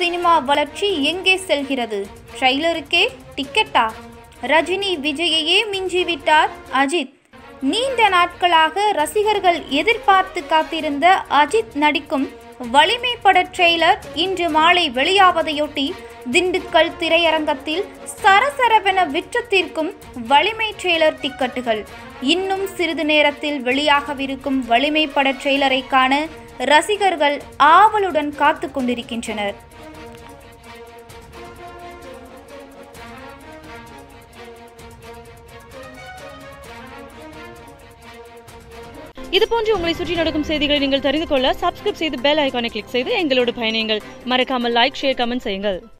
cinema வளர்ச்சி எங்கே செல்கிறது ட்ரெய்லருக்கே டிக்கெட்டா ரஜினி விஜயையே மிஞ்சிவிட்டார் அஜித் நீண்ட நாட்களாக ரசிகர்கள் எதிர்பார்த்து காத்திருந்த அஜித் நடிக்கும் வலிமை பட ட்ரெய்லர் இன்று மாலை வெளியாவதையொட்டி திண்டுக்கல் திரையரங்கத்தில் சரசரவென விற்று தீர்க்கும் வலிமை ட்ரெய்லர் டிக்கெட்டுகள் இன்னும் சிறிது நேரத்தில் வெளியாகவிருக்கும் வலிமை பட ட்ரெய்லரை காண ரசிகர்கள் ஆவலுடன் காத்து கொண்டிருக்கின்றனர் இது போன்று உங்களை சுற்றி நடக்கும் செய்திகளை நீங்கள் தெரிந்து கொள்ள சப்ஸ்கிரைப் செய்து பெல் ஐகானை கிளிக் செய்து எங்களோடு பயணியுங்கள் மறக்காமல் லைக் ஷேர் கமெண்ட் செய்யுங்கள்